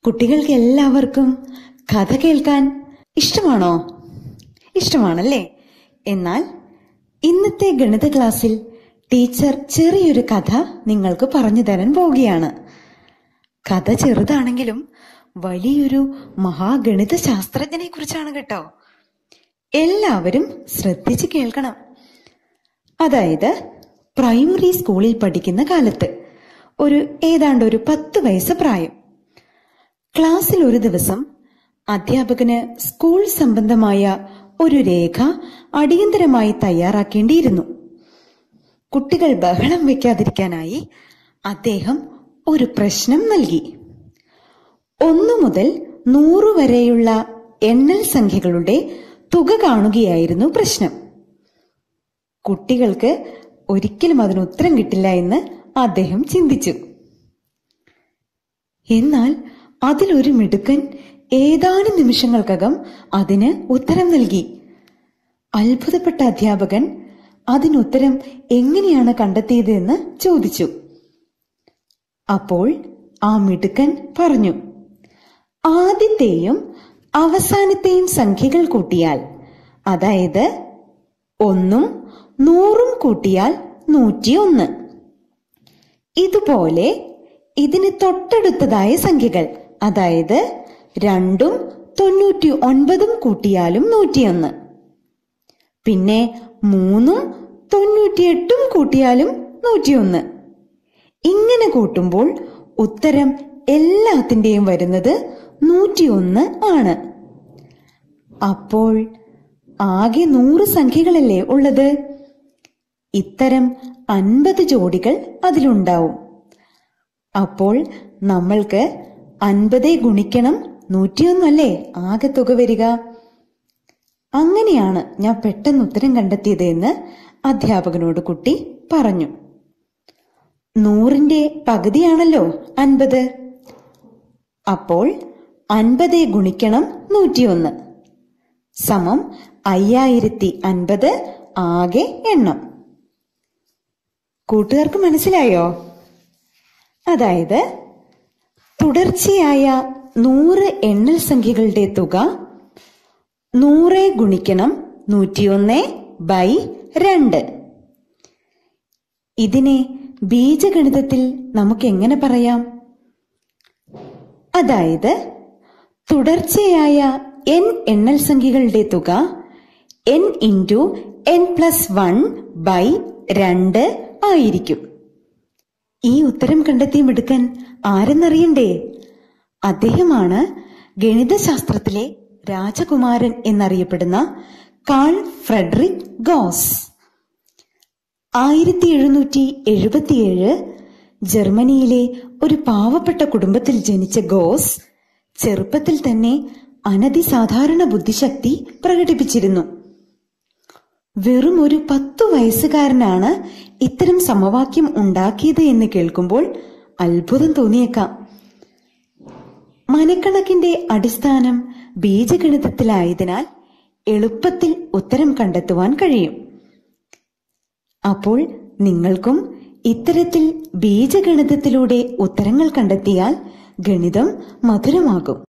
കുട്ടികൾക്ക് എല്ലാവർക്കും കഥ കേൾക്കാൻ ഇഷ്ടമാണോ ഇഷ്ടമാണല്ലേ എന്നാൽ ഇന്നത്തെ ഗണിത ക്ലാസ്സിൽ ടീച്ചർ ചെറിയൊരു കഥ നിങ്ങൾക്ക് പറഞ്ഞു തരാൻ പോവുകയാണ് കഥ ചെറുതാണെങ്കിലും വലിയൊരു മഹാഗണിത ശാസ്ത്രജ്ഞനെ കുറിച്ചാണ് കേട്ടോ എല്ലാവരും ശ്രദ്ധിച്ച് കേൾക്കണം അതായത് പ്രൈമറി സ്കൂളിൽ പഠിക്കുന്ന കാലത്ത് ഒരു ഏതാണ്ട് ഒരു പത്ത് വയസ്സ് പ്രായം ക്ലാസ്സിൽ ഒരു ദിവസം അധ്യാപകന് സ്കൂൾ സംബന്ധമായ ഒരു രേഖ അടിയന്തരമായി തയ്യാറാക്കേണ്ടിയിരുന്നു കുട്ടികൾ ബഹളം വെക്കാതിരിക്കാനായി അദ്ദേഹം ഒരു പ്രശ്നം നൽകി ഒന്നു മുതൽ നൂറ് വരെയുള്ള എണ്ണൽ സംഖ്യകളുടെ തുക കാണുകയായിരുന്നു പ്രശ്നം കുട്ടികൾക്ക് ഒരിക്കലും അതിന് ഉത്തരം കിട്ടില്ല എന്ന് അദ്ദേഹം ചിന്തിച്ചു എന്നാൽ അതിലൊരു മിടുക്കൻ ഏതാനും നിമിഷങ്ങൾക്കകം അതിന് ഉത്തരം നൽകി അത്ഭുതപ്പെട്ട അധ്യാപകൻ അതിനുത്തരം എങ്ങനെയാണ് കണ്ടെത്തിയത് എന്ന് ചോദിച്ചു അപ്പോൾ ആ മിടുക്കൻ പറഞ്ഞു ആദ്യത്തെയും അവസാനത്തെയും സംഖ്യകൾ കൂട്ടിയാൽ അതായത് ഒന്നും നൂറും കൂട്ടിയാൽ നൂറ്റിയൊന്ന് ഇതുപോലെ ഇതിന് തൊട്ടടുത്തതായ സംഖ്യകൾ അതായത് രണ്ടും തൊണ്ണൂറ്റി ഒൻപതും കൂട്ടിയാലും നൂറ്റിയൊന്ന് പിന്നെ മൂന്നും തൊണ്ണൂറ്റിയെട്ടും കൂട്ടിയാലും നൂറ്റിയൊന്ന് ഇങ്ങനെ കൂട്ടുമ്പോൾ ഉത്തരം എല്ലാത്തിന്റെയും വരുന്നത് നൂറ്റിയൊന്ന് ആണ് അപ്പോൾ ആകെ നൂറ് സംഖ്യകളല്ലേ ഉള്ളത് ഇത്തരം അൻപത് ജോഡികൾ അതിലുണ്ടാവും അപ്പോൾ നമ്മൾക്ക് അൻപതേ ഗുണിക്കണം നൂറ്റിയൊന്നല്ലേ ആകെ തുക വരിക അങ്ങനെയാണ് ഞാൻ പെട്ടെന്ന് ഉത്തരം കണ്ടെത്തിയത് എന്ന് അധ്യാപകനോട് കുട്ടി പറഞ്ഞു നൂറിന്റെ പകുതിയാണല്ലോ അൻപത് അപ്പോൾ അൻപതേ ഗുണിക്കണം നൂറ്റിയൊന്ന് സമം അയ്യായിരത്തി അൻപത് ആകെ എണ്ണം കൂട്ടുകാർക്ക് മനസ്സിലായോ അതായത് തുടർച്ചയായ നൂറ് എണ്ണൽ സംഖ്യകളുടെ തുക നൂറ് ഗുണിക്കണം നൂറ്റിയൊന്ന് ബൈ രണ്ട് ഇതിനെ ബീജഗണിതത്തിൽ നമുക്ക് എങ്ങനെ പറയാം അതായത് തുടർച്ചയായ എൻ എണ്ണൽ സംഖ്യകളുടെ തുക n into n plus one by രണ്ട് ആയിരിക്കും ഈ ഉത്തരം കണ്ടെത്തിയ മിടുക്കൻ ആരെന്നറിയണ്ടേ അദ്ദേഹമാണ് ഗണിതശാസ്ത്രത്തിലെ രാജകുമാരൻ എന്നറിയപ്പെടുന്ന കാൾ ഫ്രെഡറിക് ഗോസ് ആയിരത്തി എഴുന്നൂറ്റി എഴുപത്തിയേഴ് ജർമ്മനിയിലെ ഒരു പാവപ്പെട്ട കുടുംബത്തിൽ ജനിച്ച ഗോസ് ചെറുപ്പത്തിൽ തന്നെ അനതിസാധാരണ ബുദ്ധിശക്തി പ്രകടിപ്പിച്ചിരുന്നു വെറും ഒരു പത്തു വയസ്സുകാരനാണ് ഇത്തരം സമവാക്യം ഉണ്ടാക്കിയത് എന്ന് കേൾക്കുമ്പോൾ അത്ഭുതം തോന്നിയേക്കാം മനക്കണക്കിന്റെ അടിസ്ഥാനം ബീജഗണിതത്തിലായതിനാൽ എളുപ്പത്തിൽ ഉത്തരം കണ്ടെത്തുവാൻ കഴിയും അപ്പോൾ നിങ്ങൾക്കും ഇത്തരത്തിൽ ബീജഗണിതത്തിലൂടെ ഉത്തരങ്ങൾ കണ്ടെത്തിയാൽ ഗണിതം മധുരമാകും